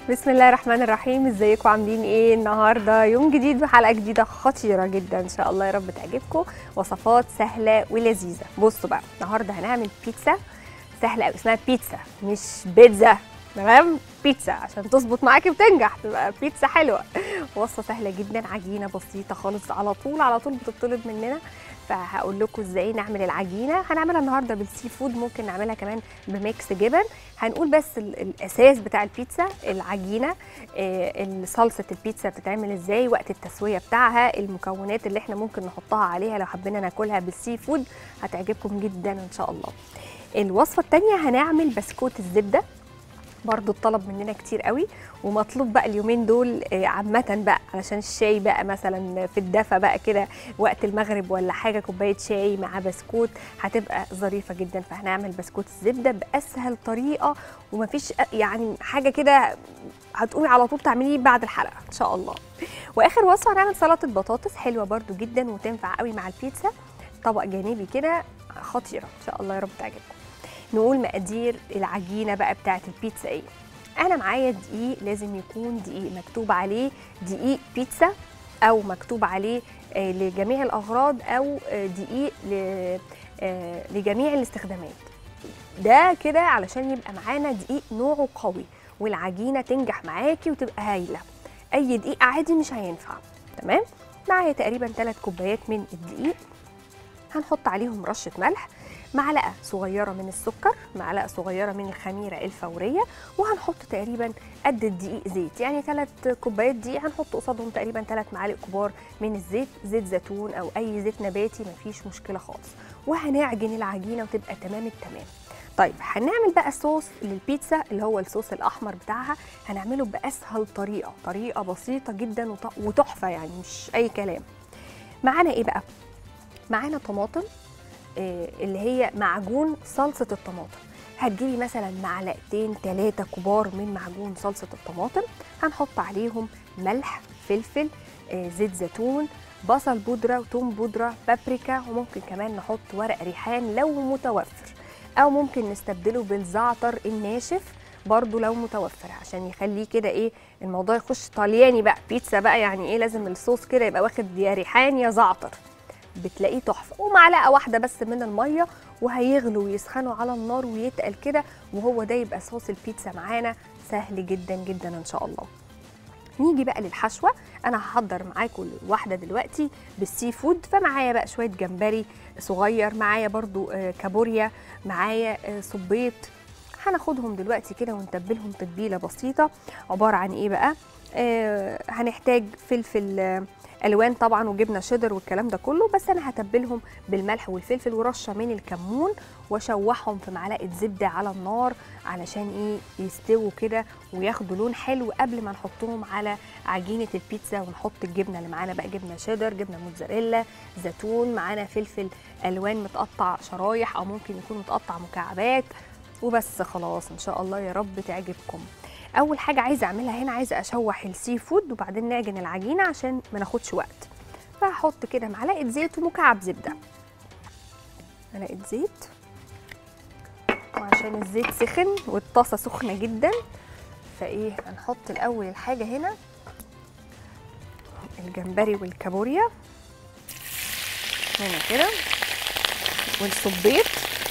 بسم الله الرحمن الرحيم ازيكم عاملين ايه النهارده يوم جديد وحلقه جديده خطيره جدا ان شاء الله يا رب تعجبكم وصفات سهله ولذيذه بصوا بقى النهارده هنعمل بيتزا سهله قوي اسمها بيتزا مش بيتزا تمام بيتزا عشان تظبط معاكي وتنجح تبقى بيتزا حلوه وصفه سهله جدا عجينه بسيطه خالص على طول على طول بتطلب مننا فهقول لكم ازاي نعمل العجينه هنعملها النهارده بالسي فود ممكن نعملها كمان بميكس جبن هنقول بس ال- الاساس بتاع البيتزا العجينه آه، صلصه البيتزا بتتعمل ازاي وقت التسويه بتاعها المكونات اللي احنا ممكن نحطها عليها لو حبينا ناكلها بالسي فود هتعجبكم جدا ان شاء الله الوصفه الثانيه هنعمل بسكوت الزبده برضو اتطلب مننا كتير قوي ومطلوب بقى اليومين دول آه، عامة بقى علشان الشاي بقى مثلا في الدفا بقى كده وقت المغرب ولا حاجة كوباية شاي مع بسكوت هتبقى ظريفة جدا فهنعمل بسكوت الزبدة بأسهل طريقة ومفيش أ- يعني حاجة كده هتقومي على طول تعمليه بعد الحلقة إن شاء الله وآخر وصفة هنعمل سلطة بطاطس حلوة برضو جدا وتنفع قوي مع البيتزا طبق جانبي كده خطيرة إن شاء الله يا رب تعجبكم نقول مقادير العجينه بقى بتاعه البيتزا ايه انا معايا دقيق لازم يكون دقيق مكتوب عليه دقيق بيتزا او مكتوب عليه آه، لجميع الاغراض او آه، دقيق ل- آه، لجميع الاستخدامات ده كده علشان يبقى معانا دقيق نوعه قوي والعجينه تنجح معاكي وتبقى هايله اي دقيق عادي مش هينفع تمام معايا تقريبا 3 كوبايات من الدقيق هنحط عليهم رشه ملح معلقه صغيره من السكر معلقه صغيره من الخميره الفوريه وهنحط تقريبا قد الدقيق زيت يعني ثلاث كوبايات دقيق هنحط قصادهم تقريبا ثلاث معالق كبار من الزيت زيت زيتون او اي زيت نباتي مفيش مشكله خالص وهنعجن العجينه وتبقى تمام التمام طيب هنعمل بقى صوص للبيتزا اللي هو الصوص الاحمر بتاعها هنعمله باسهل طريقه طريقه بسيطه جدا وط- وتحفه يعني مش اي كلام معانا ايه بقى معانا طماطم آه، اللي هي معجون صلصة الطماطم هتجيبي مثلا معلقتين ثلاثة كبار من معجون صلصة الطماطم هنحط عليهم ملح فلفل آه، زيت زيتون بصل بودرة وتوم بودرة بابريكا وممكن كمان نحط ورق ريحان لو متوفر أو ممكن نستبدله بالزعتر الناشف برضو لو متوفر عشان يخليه كده ايه الموضوع يخش طلياني بقى بيتزا بقى يعني ايه لازم الصوص كده يبقى واخد يا ريحان يا زعتر بتلاقيه تحفه ومعلقه واحده بس من الميه وهيغلوا ويسخنوا على النار ويتقل كده وهو ده يبقى صوص البيتزا معانا سهل جدا جدا ان شاء الله نيجي بقى للحشوه انا هحضر معاكم واحده دلوقتي بالسي فود فمعايا بقى شويه جمبري صغير معايا برضو آه، كابوريا معايا آه، صبيط هناخدهم دلوقتي كده ونتبلهم تتبيله بسيطه عباره عن ايه بقى آه هنحتاج فلفل آه، الوان طبعا وجبنه شيدر والكلام ده كله بس انا هتبلهم بالملح والفلفل ورشه من الكمون واشوحهم في معلقه زبده على النار علشان ايه يستووا كده وياخدوا لون حلو قبل ما نحطهم على عجينه البيتزا ونحط الجبنه اللي معانا بقى جبنه شيدر جبنه موتزاريلا زيتون معانا فلفل الوان متقطع شرايح او ممكن يكون متقطع مكعبات وبس خلاص ان شاء الله يا رب تعجبكم اول حاجه عايزه اعملها هنا عايزه اشوح السي فود وبعدين نعجن العجينه عشان ما ناخدش وقت فهحط كده معلقه زيت ومكعب زبده معلقه زيت وعشان الزيت سخن والطاسه سخنه جدا فايه هنحط الاول الحاجه هنا الجمبري والكابوريا هنا كده والصبيط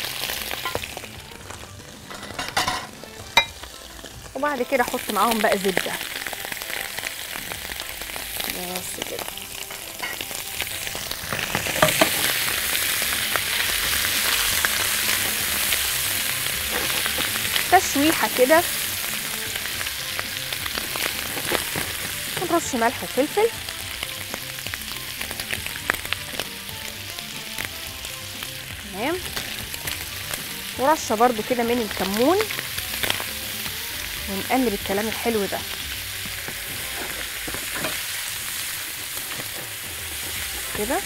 وبعد كده احط معاهم بقى زبده بس كده تشويحه كده ونرش ملح وفلفل تمام ورشه برضو كده من الكمون ونقلب الكلام الحلو ده كده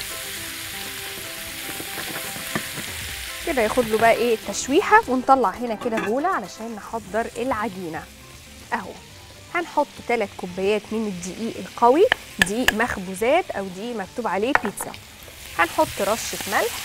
كده ياخد له بقى ايه التشويحه ونطلع هنا كده بوله علشان نحضر العجينه اهو هنحط 3 كوبايات من الدقيق القوي دقيق مخبوزات او دقيق مكتوب عليه بيتزا هنحط رشه ملح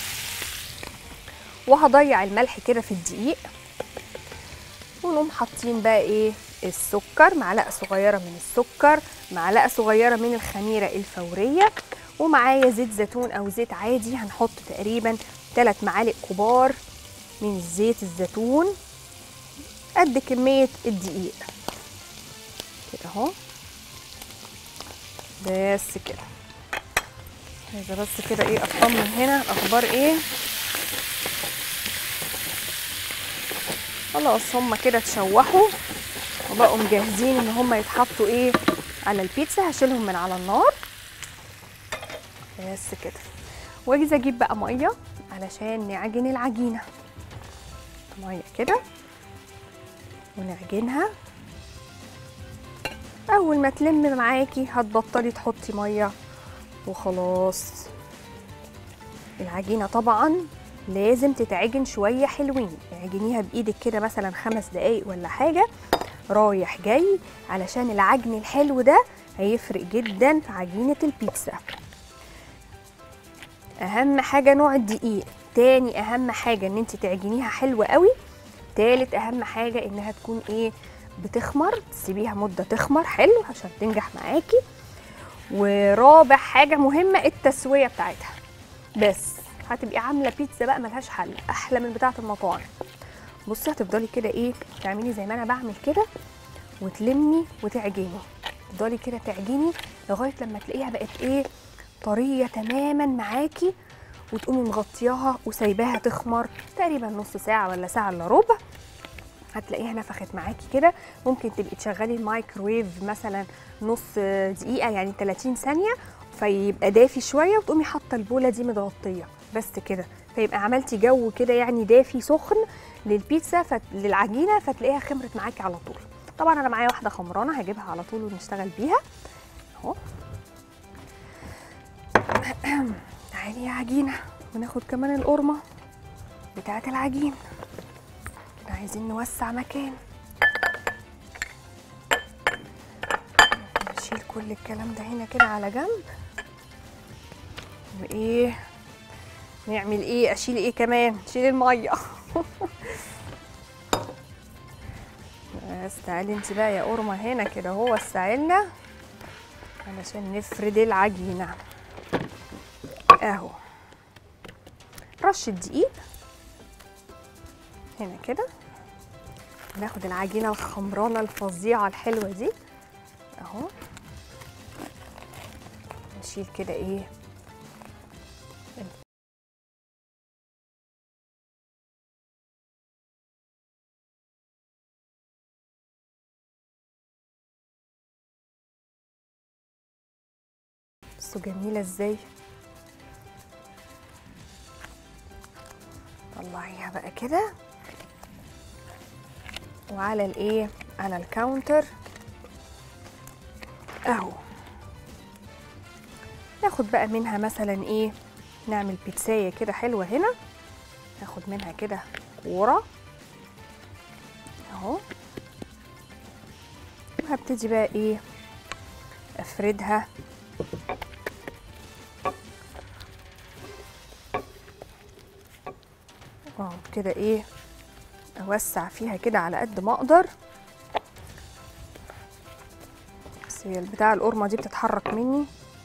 وهضيع الملح كده في الدقيق ونقوم حاطين بقى ايه السكر معلقه صغيره من السكر معلقه صغيره من الخميره الفوريه ومعايا زيت زيتون او زيت عادي هنحط تقريبا 3 معالق كبار من زيت الزيتون قد كميه الدقيق كده اهو بس كده عايزه بس كده ايه اطمن هنا اخبار ايه خلاص هما كده اتشوحوا وبقوا مجهزين ان هما يتحطوا ايه على البيتزا هشيلهم من على النار بس كده واجي اجيب بقى ميه علشان نعجن العجينه ميه كده ونعجنها اول ما تلم معاكي هتبطلي تحطي ميه وخلاص العجينه طبعا لازم تتعجن شويه حلوين اعجنيها بايدك كده مثلا خمس دقايق ولا حاجه رايح جاي علشان العجن الحلو ده هيفرق جدا في عجينه البيتزا اهم حاجه نوع الدقيق تاني اهم حاجه ان انت تعجنيها حلوه قوي تالت اهم حاجه انها تكون ايه بتخمر تسيبيها مده تخمر حلو عشان تنجح معاكي ورابع حاجه مهمه التسويه بتاعتها بس هتبقي عامله بيتزا بقى ملهاش حل احلى من بتاعه المطاعم بصي هتفضلي كده ايه تعملي زي ما انا بعمل كده وتلمي وتعجني تفضلي كده تعجني لغايه لما تلاقيها بقت ايه طريه تماما معاكي وتقومي مغطياها وسايباها تخمر تقريبا نص ساعه ولا ساعه الا ربع هتلاقيها نفخت معاكي كده ممكن تبقي تشغلي الميكروويف مثلا نص دقيقه يعني 30 ثانيه فيبقى دافي شويه وتقومي حاطه البوله دي متغطيه بس كده فيبقى عملتي جو كده يعني دافي سخن للبيتزا فت... للعجينه فتلاقيها خمرت معاكي على طول طبعا انا معايا واحده خمرانه هجيبها على طول ونشتغل بيها اهو تعالي يا عجينه وناخد كمان القرمه بتاعه العجين عايزين نوسع مكان نشيل كل الكلام ده هنا كده على جنب وايه نعمل ايه اشيل ايه كمان شيل الميه بس تعالي انت بقى يا قرمه هنا كده هو وسعلنا علشان نفرد العجينه اهو رشه دقيق هنا كده ناخد العجينه الخمرانه الفظيعه الحلوه دي اهو نشيل كده ايه بصوا جميله ازاي طلعيها بقى كده وعلى الايه على الكاونتر اهو ناخد بقى منها مثلا ايه نعمل بيتزاية كده حلوة هنا ناخد منها كده كورة اهو وهبتدي بقى ايه افردها اه كده ايه اوسع فيها كده على قد ما اقدر بس هي بتاع القرمه دي بتتحرك مني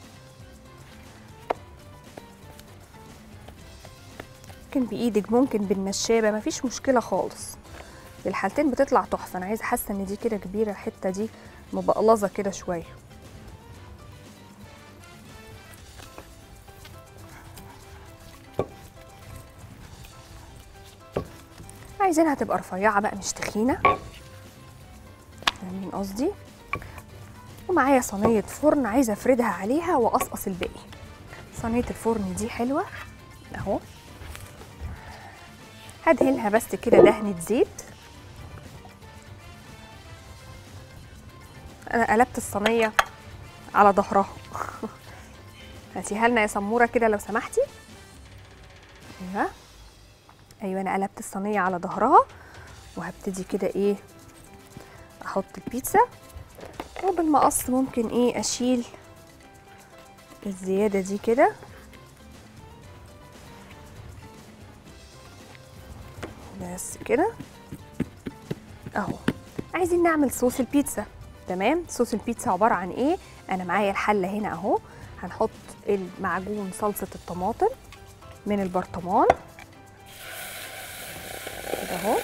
ممكن بايدك ممكن بالنشابه مفيش مشكله خالص في الحالتين بتطلع تحفه انا عايزه حاسه ان دي كده كبيره الحته دي مبقلظه كده شويه عايزينها تبقى رفيعه بقى مش تخينه فاهمين قصدي ومعايا صينيه فرن عايزه افردها عليها واقصقص الباقي صينيه الفرن دي حلوه اهو هدهنها بس كده دهنه زيت انا قلبت الصينيه على ظهرها هاتيها لنا يا سموره كده لو سمحتي ايوه ايوه انا قلبت الصينيه على ظهرها وهبتدي كده ايه احط البيتزا وبالمقص ممكن ايه اشيل الزياده دي كده بس كده اهو عايزين نعمل صوص البيتزا تمام صوص البيتزا عباره عن ايه انا معايا الحله هنا اهو هنحط المعجون صلصه الطماطم من البرطمان كده اهو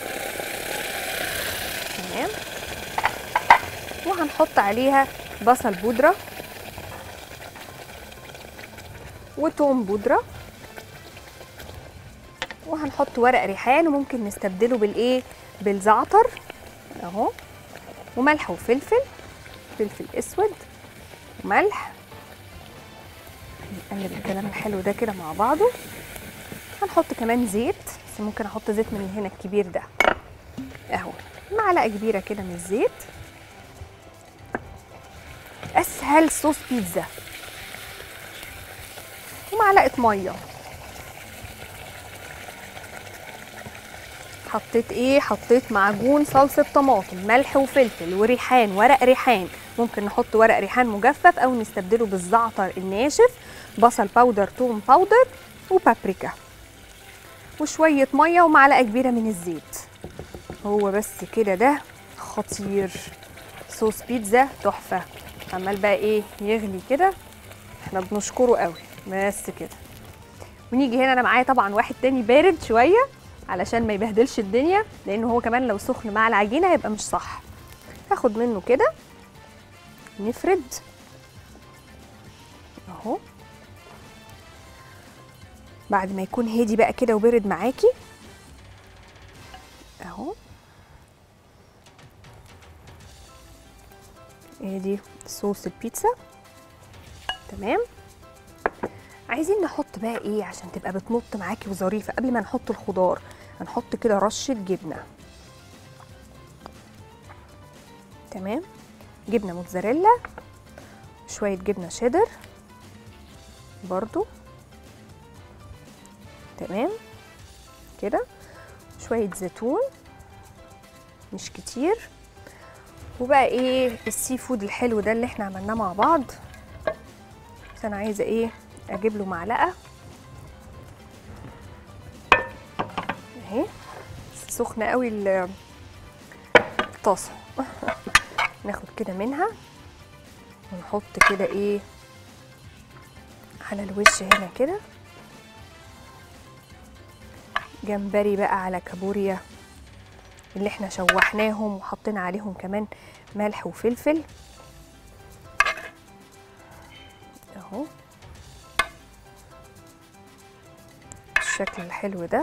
تمام وهنحط عليها بصل بودره وتوم بودره وهنحط ورق ريحان وممكن نستبدله بالايه بالزعتر اهو وملح وفلفل فلفل اسود وملح نقلب الكلام الحلو ده كده مع بعضه هنحط كمان زيت بس ممكن احط زيت من هنا الكبير ده اهو معلقه كبيره كده من الزيت اسهل صوص بيتزا ومعلقه ميه حطيت ايه حطيت معجون صلصه طماطم ملح وفلفل وريحان ورق ريحان ممكن نحط ورق ريحان مجفف او نستبدله بالزعتر الناشف بصل باودر توم باودر وبابريكا وشويه ميه ومعلقه كبيره من الزيت هو بس كده ده خطير صوص بيتزا تحفه عمال بقى ايه يغلي كده احنا بنشكره قوي بس كده ونيجي هنا انا معايا طبعا واحد تاني بارد شويه علشان ما يبهدلش الدنيا لان هو كمان لو سخن مع العجينه هيبقى مش صح هاخد منه كده نفرد اهو بعد ما يكون هادي بقى كده وبرد معاكي اهو ادي صوص البيتزا تمام عايزين نحط بقى ايه عشان تبقى بتنط معاكي وظريفه قبل ما نحط الخضار هنحط كده رشه جبنه تمام جبنه موتزاريلا شويه جبنه شيدر برضو تمام كده شويه زيتون مش كتير وبقى ايه السي فود الحلو ده اللي احنا عملناه مع بعض بس انا عايزه ايه اجيب له معلقه اهي سخنه قوي ال- الطاسه ناخد كده منها ونحط كده ايه على الوش هنا كده جمبري بقى على كابوريا اللي احنا شوحناهم وحطينا عليهم كمان ملح وفلفل اهو بالشكل الحلو ده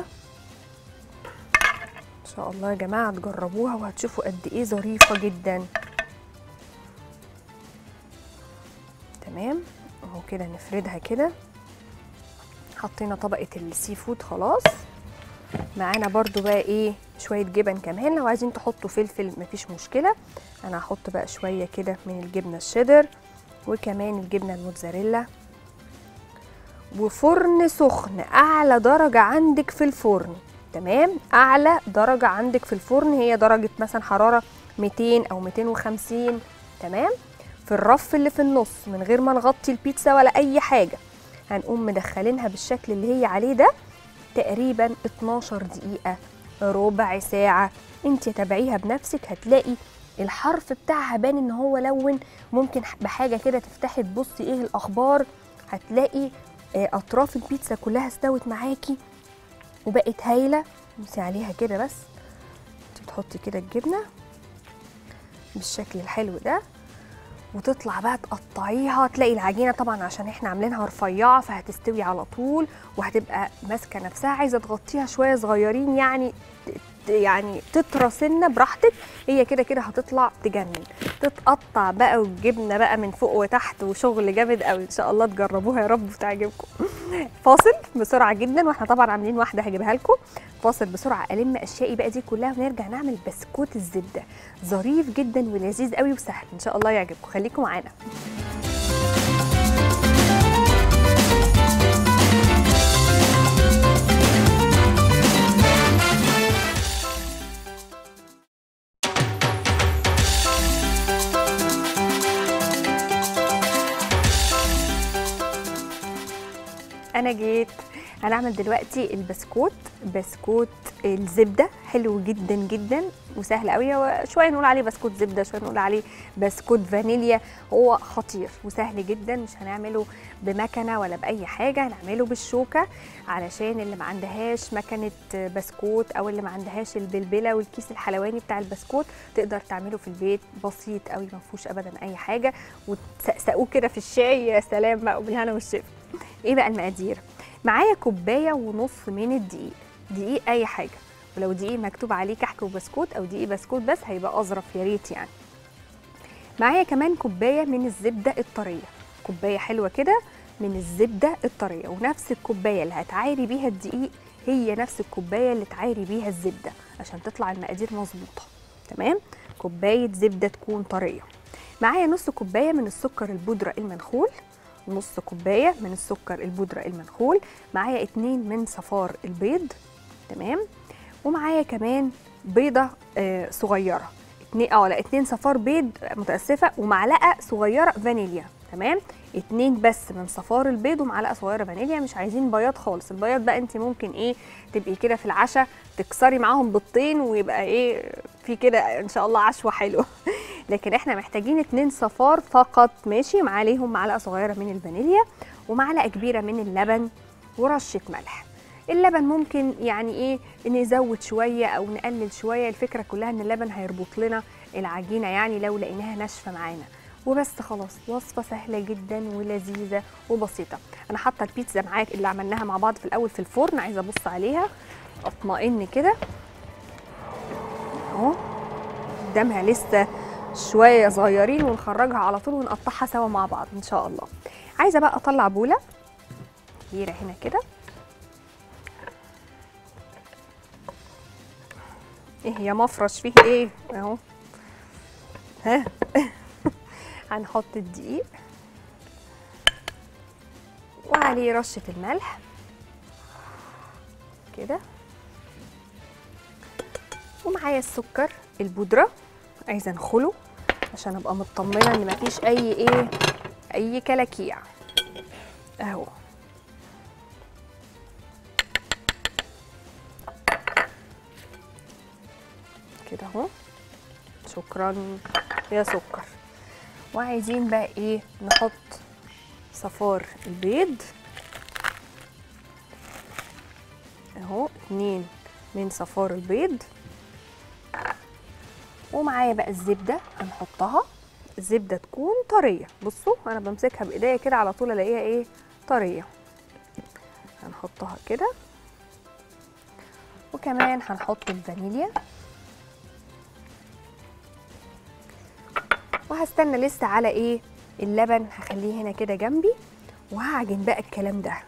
ان شاء الله يا جماعه تجربوها وهتشوفوا قد ايه ظريفه جدا تمام اهو كده نفردها كده حطينا طبقه السي فود خلاص معانا برضو بقى ايه شويه جبن كمان لو عايزين تحطوا فلفل مفيش مشكله انا هحط بقى شويه كده من الجبنه الشيدر وكمان الجبنه الموتزاريلا وفرن سخن اعلى درجه عندك في الفرن تمام اعلى درجه عندك في الفرن هي درجه مثلا حراره 200 او 250 تمام في الرف اللي في النص من غير ما نغطي البيتزا ولا اي حاجه هنقوم مدخلينها بالشكل اللي هي عليه ده تقريبا 12 دقيقه ربع ساعه انت تابعيها بنفسك هتلاقي الحرف بتاعها بان ان هو لون ممكن بحاجه كده تفتحي تبصي ايه الاخبار هتلاقي آه، اطراف البيتزا كلها استوت معاكي وبقت هايله بصي عليها كده بس انت بتحطي كده الجبنه بالشكل الحلو ده وتطلع بقى تقطعيها تلاقي العجينه طبعا عشان احنا عاملينها رفيعه فهتستوي على طول وهتبقى ماسكه نفسها عايزه تغطيها شويه صغيرين يعني ت- يعني تطرى سنه براحتك هي كده كده هتطلع تجنن تتقطع بقى والجبنه بقى من فوق وتحت وشغل جامد قوي ان شاء الله تجربوها يا رب وتعجبكم فاصل بسرعه جدا واحنا طبعا عاملين واحده هجيبها لكم فاصل بسرعه الم اشيائي بقى دي كلها ونرجع نعمل بسكوت الزبده ظريف جدا ولذيذ قوي وسهل ان شاء الله يعجبكم خليكم معانا انا جيت هنعمل دلوقتي البسكوت بسكوت الزبده حلو جدا جدا وسهل قوي هو شويه نقول عليه بسكوت زبده شويه نقول عليه بسكوت فانيليا هو خطير وسهل جدا مش هنعمله بمكنه ولا باي حاجه هنعمله بالشوكه علشان اللي ما عندهاش مكنه بسكوت او اللي ما عندهاش البلبله والكيس الحلواني بتاع البسكوت تقدر تعمله في البيت بسيط قوي ما فيهوش ابدا اي حاجه وتسقسقوه كده في الشاي يا سلام بقى وبالهنا والشفا ايه بقى المقادير معايا كوبايه ونص من الدقيق دقيق اي حاجه ولو دقيق مكتوب عليه كحك وبسكوت او دقيق بسكوت بس هيبقى اظرف يا ريت يعني معايا كمان كوبايه من الزبده الطريه كوبايه حلوه كده من الزبده الطريه ونفس الكوبايه اللي هتعايري بيها الدقيق هي نفس الكوبايه اللي تعايري بيها الزبده عشان تطلع المقادير مظبوطه تمام كوبايه زبده تكون طريه معايا نص كوبايه من السكر البودره المنخول نص كوبايه من السكر البودره المنخول معايا اتنين من صفار البيض تمام ومعايا كمان بيضه آه صغيره اتنين اه لا اتنين صفار بيض متاسفه ومعلقه صغيره فانيليا تمام اتنين بس من صفار البيض ومعلقه صغيره فانيليا مش عايزين بياض خالص البياض بقى انت ممكن ايه تبقي كده في العشاء تكسري معاهم بيضتين ويبقى ايه في كده ان شاء الله عشوه حلوه لكن احنا محتاجين اتنين صفار فقط ماشي مع عليهم معلقه صغيره من الفانيليا ومعلقه كبيره من اللبن ورشه ملح اللبن ممكن يعني ايه نزود شويه او نقلل شويه الفكره كلها ان اللبن هيربط لنا العجينه يعني لو لقيناها ناشفه معانا وبس خلاص وصفه سهله جدا ولذيذه وبسيطه انا حاطه البيتزا معاك اللي عملناها مع بعض في الاول في الفرن عايزه ابص عليها اطمئن كده اهو قدامها لسه شويه صغيرين ونخرجها على طول ونقطعها سوا مع بعض ان شاء الله عايزه بقى اطلع بوله كبيره هنا كده ايه يا مفرش فيه ايه اهو ها هنحط الدقيق وعليه رشه الملح كده ومعايا السكر البودره عايزه انخله عشان ابقى مطمنه ان مفيش اي ايه اي كلاكيع اهو كده اهو شكرا يا سكر وعايزين بقى ايه نحط صفار البيض اهو اتنين من صفار البيض ومعايا بقى الزبده هنحطها الزبده تكون طريه بصوا انا بمسكها بايديا كده على طول الاقيها ايه طريه هنحطها كده وكمان هنحط الفانيليا وهستنى لسه على ايه اللبن هخليه هنا كده جنبي وهعجن بقى الكلام ده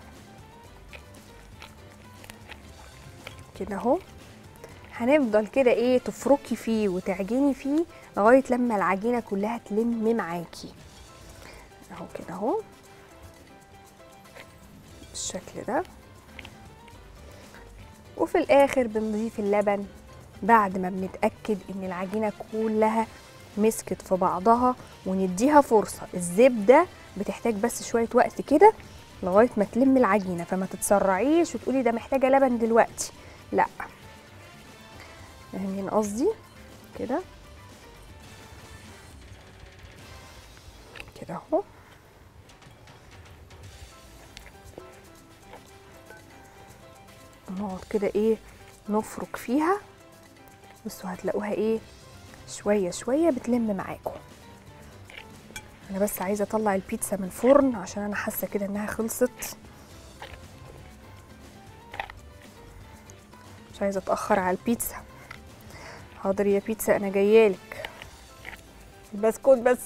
كده اهو هنفضل كده ايه تفركي فيه وتعجني فيه لغايه لما العجينه كلها تلم معاكي اهو كده اهو بالشكل ده وفي الاخر بنضيف اللبن بعد ما بنتاكد ان العجينه كلها مسكت في بعضها ونديها فرصه الزبده بتحتاج بس شويه وقت كده لغايه ما تلم العجينه فما تتسرعيش وتقولي ده محتاجه لبن دلوقتي لا فاهمين قصدي كده كده اهو نقعد كده ايه نفرك فيها بصوا هتلاقوها ايه شويه شويه بتلم معاكم انا بس عايزه اطلع البيتزا من الفرن عشان انا حاسه كده انها خلصت مش عايزه اتاخر على البيتزا حاضر يا بيتزا انا جايالك البسكوت بس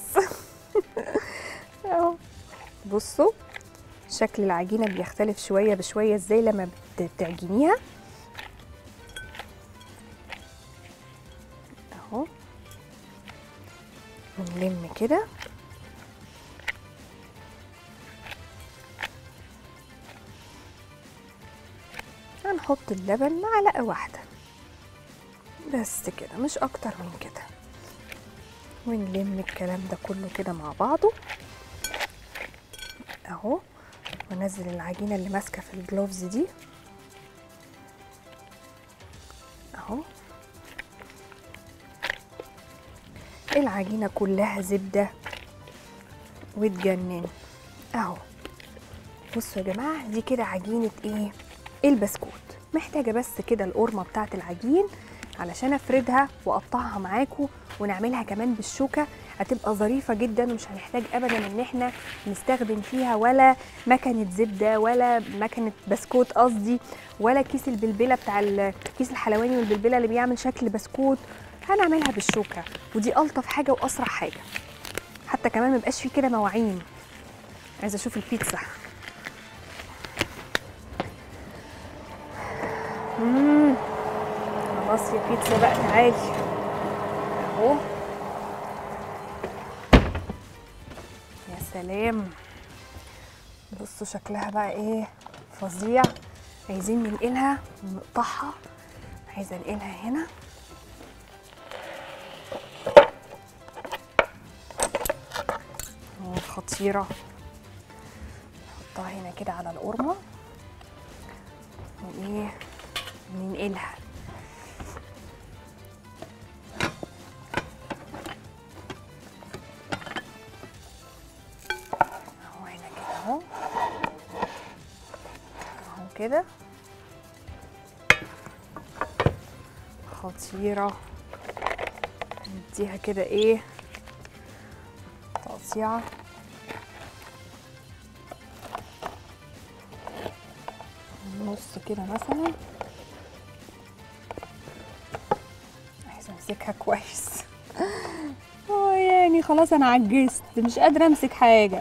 اهو بصوا شكل العجينه بيختلف شويه بشويه ازاي لما بتعجنيها اهو ونلم كده هنحط اللبن معلقه واحده بس كده مش اكتر من كده ونلم الكلام ده كله كده مع بعضه اهو وانزل العجينه اللي ماسكه في الجلوفز دي اهو العجينه كلها زبده وتجنن اهو بصوا يا جماعه دي كده عجينه ايه البسكوت محتاجه بس كده القرمه بتاعه العجين علشان افردها واقطعها معاكم ونعملها كمان بالشوكه هتبقى ظريفه جدا ومش هنحتاج ابدا ان احنا نستخدم فيها ولا مكنه زبده ولا مكنه بسكوت قصدي ولا كيس البلبله بتاع ال- كيس الحلواني والبلبله اللي بيعمل شكل بسكوت هنعملها بالشوكه ودي الطف حاجه واسرع حاجه حتى كمان ما يبقاش فيه كده مواعين عايزه اشوف البيتزا مم. خلاص يا بيتزا بقى تعالي اهو يا سلام بصوا شكلها بقى ايه فظيع عايزين ننقلها ونقطعها عايزه انقلها هنا أهو خطيره نحطها هنا كده على القرمه وايه ننقلها اهو هنا كده اهو اهو كده خطيرة نديها كده ايه تقطيعة نص كده مثلا عايزة امسكها كويس اه يعني خلاص انا عجزت مش قادرة امسك حاجة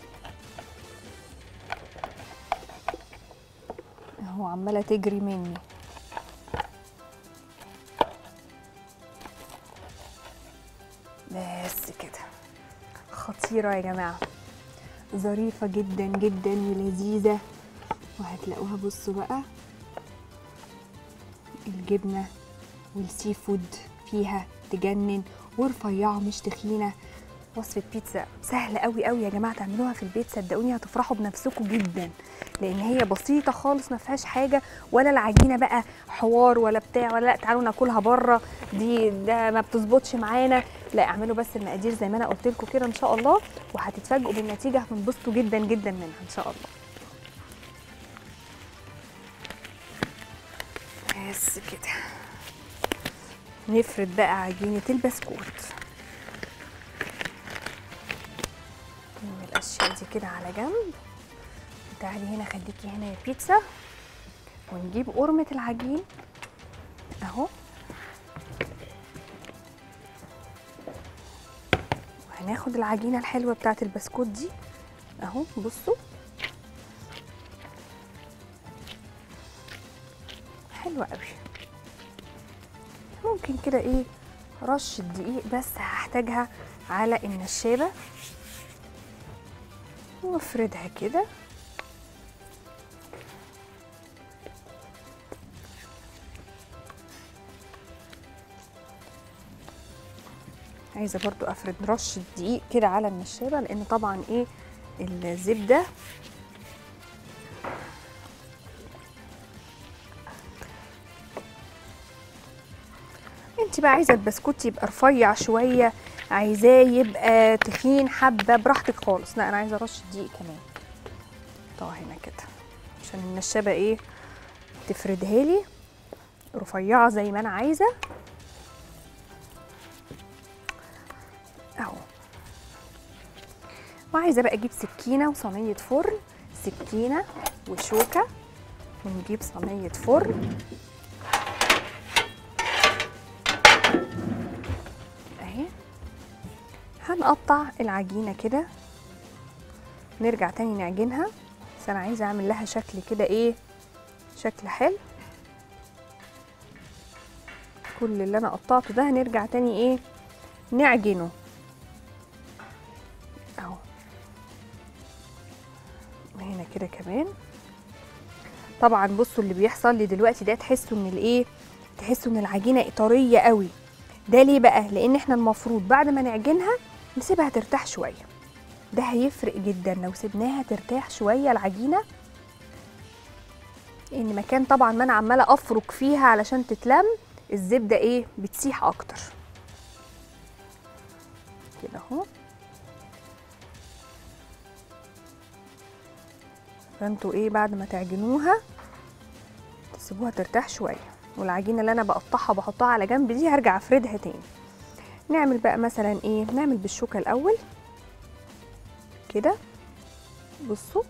اهو عمالة تجري مني بس كده خطيرة يا جماعة ظريفة جدا جدا ولذيذة وهتلاقوها بصوا بقى الجبنة والسي فود فيها تجنن ورفيعة مش تخينة وصفة بيتزا سهلة قوي قوي يا جماعة تعملوها في البيت صدقوني هتفرحوا بنفسكم جدا لان هي بسيطة خالص ما فيهاش حاجة ولا العجينة بقى حوار ولا بتاع ولا لا تعالوا ناكلها بره دي ده ما بتظبطش معانا لا اعملوا بس المقادير زي ما انا قلت لكم كده ان شاء الله وهتتفاجئوا بالنتيجة هتنبسطوا جدا جدا منها ان شاء الله بس كده نفرد بقى عجينة البسكوت نرمي الأشياء دي كده على جنب تعالي هنا خليكي هنا يا بيتزا ونجيب قرمة العجين أهو وهناخد العجينة الحلوة بتاعت البسكوت دي أهو بصوا حلوة قوي ممكن كده ايه رشة دقيق بس هحتاجها على النشابة وافردها كده عايزة برضو افرد رشة دقيق كده على النشابة لان طبعا ايه الزبدة انت بقى عايزه البسكوت يبقى رفيع شويه عايزاه يبقى تخين حبه براحتك خالص لا انا عايزه رشه دقيق كمان طه هنا كده عشان النشابه ايه تفردها لي رفيعه زي ما انا عايزه اهو وعايزه بقى اجيب سكينه وصينيه فرن سكينه وشوكه ونجيب صينيه فرن اهي هنقطع العجينه كده نرجع تاني نعجنها بس انا عايزه اعمل لها شكل كده ايه شكل حلو كل اللي انا قطعته ده هنرجع تاني ايه نعجنه اهو هنا كده كمان طبعا بصوا اللي بيحصل لي دلوقتي ده تحسوا ان الايه تحسوا ان العجينه طريه قوي ده ليه بقى لان احنا المفروض بعد ما نعجنها نسيبها ترتاح شويه ده هيفرق جدا لو سيبناها ترتاح شويه العجينه ان مكان طبعا ما انا عماله افرك فيها علشان تتلم الزبده ايه بتسيح اكتر كده اهو فانتوا ايه بعد ما تعجنوها تسيبوها ترتاح شويه والعجينه اللي انا بقطعها بحطها على جنب دي هرجع افردها تاني نعمل بقى مثلا ايه نعمل بالشوكه الاول كده بصوا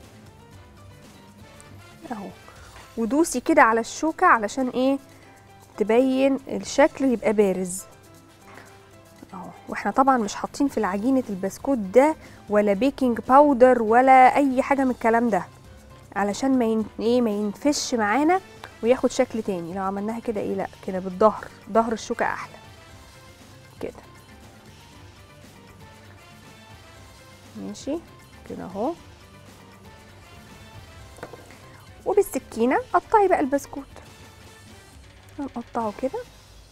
اهو ودوسي كده على الشوكه علشان ايه تبين الشكل يبقى بارز اهو واحنا طبعا مش حاطين في العجينه البسكوت ده ولا بيكنج باودر ولا اي حاجه من الكلام ده علشان ما ين... ايه ما ينفش معانا وياخد شكل تاني لو عملناها كده ايه لا كده بالظهر ظهر الشوكه احلى كده ماشي كده اهو وبالسكينه قطعي بقى البسكوت هنقطعه كده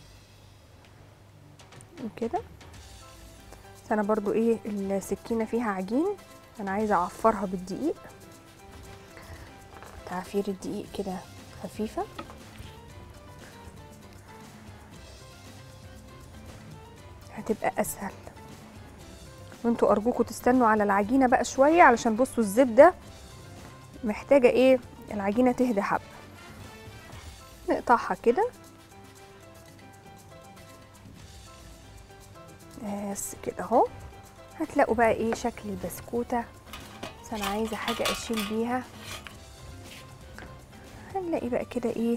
وكده بس انا برضو ايه السكينه فيها عجين انا عايزه اعفرها بالدقيق تعفير الدقيق كده خفيفه هتبقى اسهل وانتوا ارجوكوا تستنوا على العجينه بقى شويه علشان بصوا الزبده محتاجه ايه العجينه تهدى حبه نقطعها كده بس كده اهو هتلاقوا بقى ايه شكل البسكوته بس انا عايزه حاجه اشيل بيها هنلاقي بقى كده ايه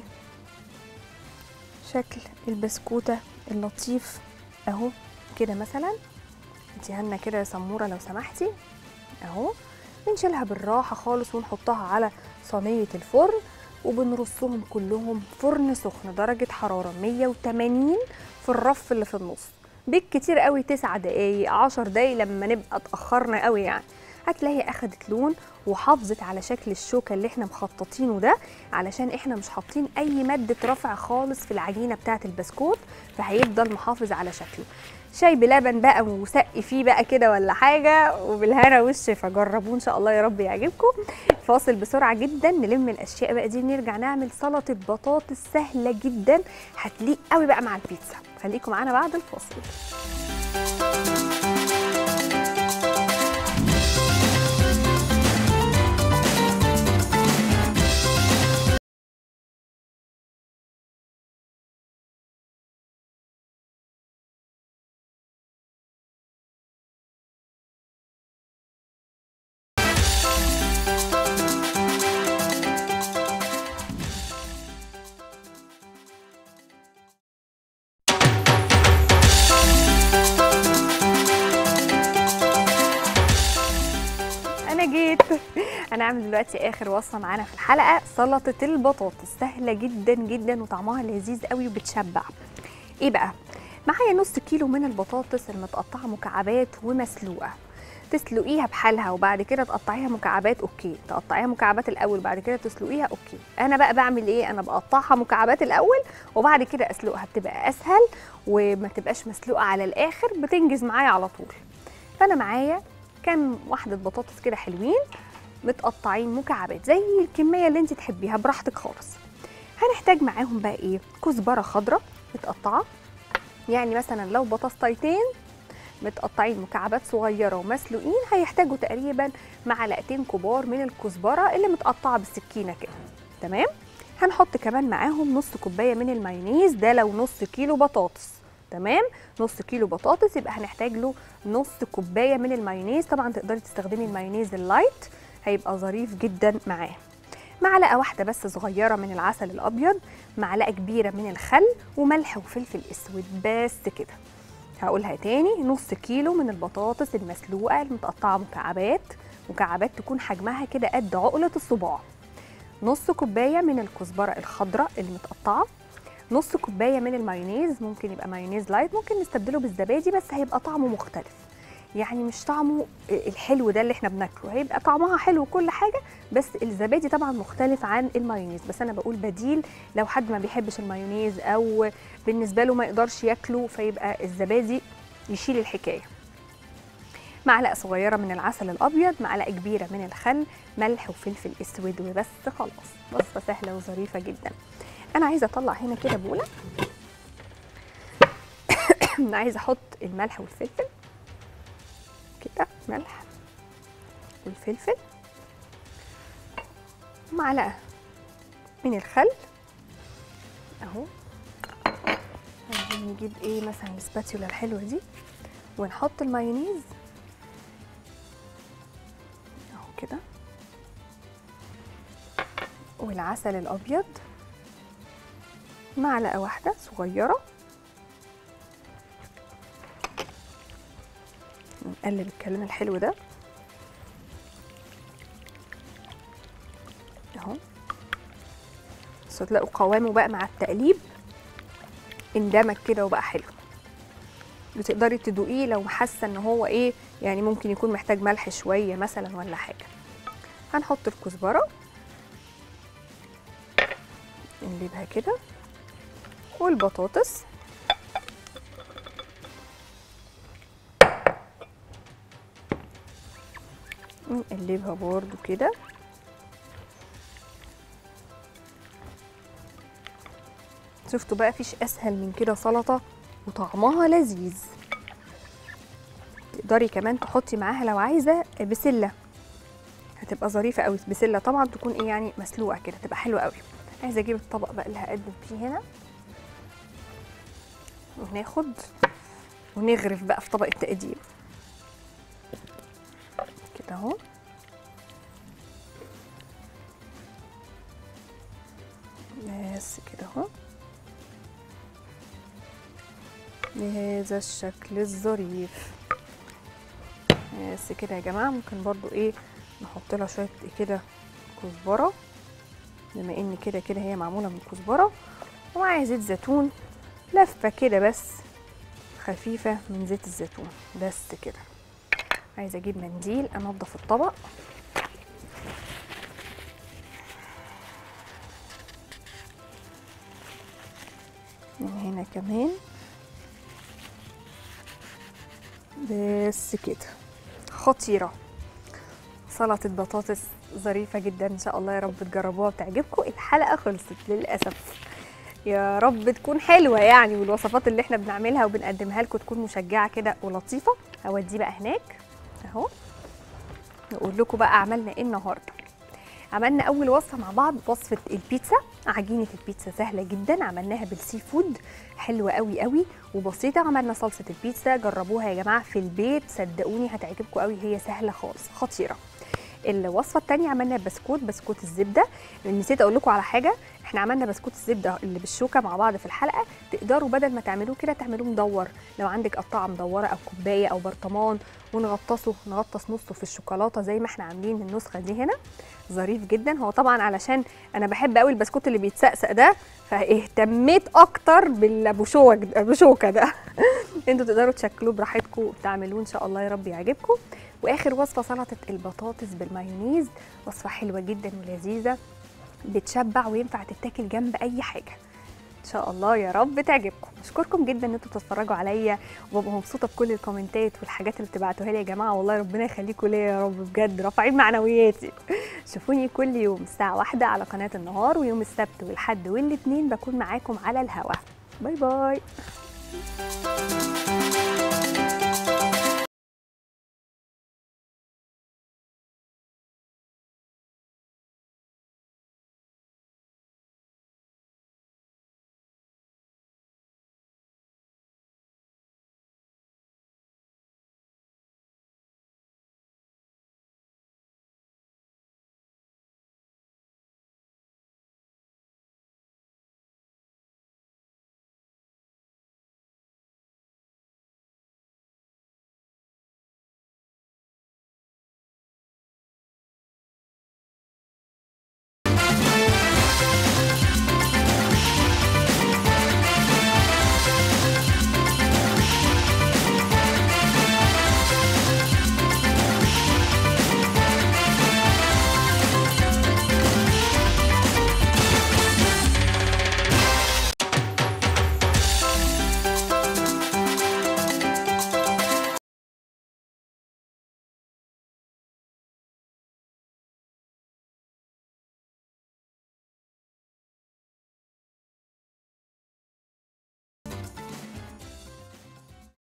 شكل البسكوته اللطيف اهو كده مثلا اديها لنا كده يا سموره لو سمحتي اهو بنشيلها بالراحه خالص ونحطها على صينيه الفرن وبنرصهم كلهم فرن سخن درجه حراره 180 في الرف اللي في النص بالكتير قوي 9 دقايق 10 دقايق لما نبقى اتاخرنا قوي يعني هتلاقي اخدت لون وحافظت على شكل الشوكه اللي احنا مخططينه ده علشان احنا مش حاطين اي ماده رفع خالص في العجينه بتاعه البسكوت فهيفضل محافظ على شكله شاي بلبن بقى وسقي فيه بقى كده ولا حاجه وبالهنا والشفا جربوه ان شاء الله يا رب يعجبكم فاصل بسرعه جدا نلم الاشياء بقى دي نرجع نعمل سلطه بطاطس سهله جدا هتليق قوي بقى مع البيتزا خليكم معانا بعد الفاصل انا جيت هنعمل دلوقتي اخر وصفه معانا في الحلقه سلطه البطاطس سهله جدا جدا وطعمها لذيذ قوي وبتشبع ايه بقى معايا نص كيلو من البطاطس المتقطعه مكعبات ومسلوقه تسلقيها بحالها وبعد كده تقطعيها مكعبات اوكي تقطعيها مكعبات الاول وبعد كده تسلقيها اوكي انا بقى بعمل ايه انا بقطعها مكعبات الاول وبعد كده اسلقها بتبقى اسهل وما تبقاش مسلوقه على الاخر بتنجز معايا على طول فانا معايا كام واحده بطاطس كده حلوين متقطعين مكعبات زي الكميه اللي انت تحبيها براحتك خالص هنحتاج معاهم بقى ايه كزبره خضراء متقطعه يعني مثلا لو بطاطسيتين متقطعين مكعبات صغيره ومسلوقين هيحتاجوا تقريبا معلقتين كبار من الكزبره اللي متقطعه بالسكينه كده تمام هنحط كمان معاهم نص كوبايه من المايونيز ده لو نص كيلو بطاطس تمام نص كيلو بطاطس يبقى هنحتاج له نص كوبايه من المايونيز طبعا تقدري تستخدمي المايونيز اللايت هيبقى ظريف جدا معاه معلقه واحده بس صغيره من العسل الابيض معلقه كبيره من الخل وملح وفلفل اسود بس كده هقولها تاني نص كيلو من البطاطس المسلوقه المتقطعه مكعبات مكعبات تكون حجمها كده قد عقله الصباع نص كوبايه من الكزبره الخضراء المتقطعه نص كوبايه من المايونيز ممكن يبقى مايونيز لايت ممكن نستبدله بالزبادي بس هيبقى طعمه مختلف يعني مش طعمه الحلو ده اللي احنا بناكله هيبقى طعمها حلو وكل حاجه بس الزبادي طبعا مختلف عن المايونيز بس انا بقول بديل لو حد ما بيحبش المايونيز او بالنسبه له ما يقدرش ياكله فيبقى الزبادي يشيل الحكايه معلقه صغيره من العسل الابيض معلقه كبيره من الخل ملح وفلفل اسود وبس خلاص وصفه سهله وظريفه جدا انا عايزه اطلع هنا كده بوله عايزه احط الملح والفلفل كده ملح والفلفل معلقه من الخل اهو عايزين نجيب ايه مثلا السباتيولا الحلوه دي ونحط المايونيز اهو كده والعسل الابيض معلقه واحده صغيره نقلب الكلام الحلو ده اهو بس تلاقوا قوامه بقى مع التقليب اندمج كده وبقى حلو بتقدري تدوقيه لو حاسه ان هو ايه يعني ممكن يكون محتاج ملح شويه مثلا ولا حاجه هنحط الكزبره نقلبها كده والبطاطس نقلبها برضو كده شفتوا بقى فيش اسهل من كده سلطه وطعمها لذيذ تقدري كمان تحطي معاها لو عايزه بسله هتبقى ظريفه قوي بسله طبعا تكون ايه يعني مسلوقه كده تبقى حلوه قوي عايزه اجيب الطبق بقى اللي هقدم فيه هنا وناخد ونغرف بقى في طبق التقديم كده اهو بس كده اهو بهذا الشكل الظريف بس كده يا جماعه ممكن برضو ايه نحط لها شويه كده كزبره بما ان كده كده هي معموله من كزبره ومعايا زيت زيتون لفه كده بس خفيفه من زيت الزيتون بس كده عايزه اجيب منديل انضف الطبق من هنا كمان بس كده خطيره سلطه بطاطس ظريفه جدا ان شاء الله يا رب تجربوها وتعجبكم الحلقه خلصت للاسف يا رب تكون حلوه يعني والوصفات اللي احنا بنعملها وبنقدمها لكم تكون مشجعه كده ولطيفه هوديه بقى هناك اهو نقول لكم بقى عملنا ايه النهارده عملنا اول وصفه مع بعض وصفه البيتزا عجينه البيتزا سهله جدا عملناها بالسي فود حلوه قوي قوي وبسيطه عملنا صلصه البيتزا جربوها يا جماعه في البيت صدقوني هتعجبكم قوي هي سهله خالص خطيره الوصفه الثانيه عملنا بسكوت بسكوت الزبده نسيت اقول لكم على حاجه احنا عملنا بسكوت الزبده اللي بالشوكه مع بعض في الحلقه تقدروا بدل ما تعملوه كده تعملوه مدور لو عندك قطعه مدوره او كوبايه او برطمان ونغطسه نغطس نصه في الشوكولاته زي ما احنا عاملين النسخه دي هنا ظريف جدا هو طبعا علشان انا بحب قوي البسكوت اللي بيتسقسق ده فاهتميت اكتر بالابوشوك ابوشوكه ده انتوا تقدروا تشكلوه براحتكم وتعملوه ان شاء الله يا رب يعجبكم واخر وصفه سلطه البطاطس بالمايونيز وصفه حلوه جدا ولذيذه بتشبع وينفع تتاكل جنب اي حاجه ان شاء الله يا رب تعجبكم اشكركم جدا ان انتوا بتتفرجوا عليا وببقى مبسوطه بكل الكومنتات والحاجات اللي بتبعتوها لي يا جماعه والله ربنا يخليكم ليا يا رب بجد رافعين معنوياتي شوفوني كل يوم الساعه واحدة على قناه النهار ويوم السبت والحد والاثنين بكون معاكم على الهوا باي باي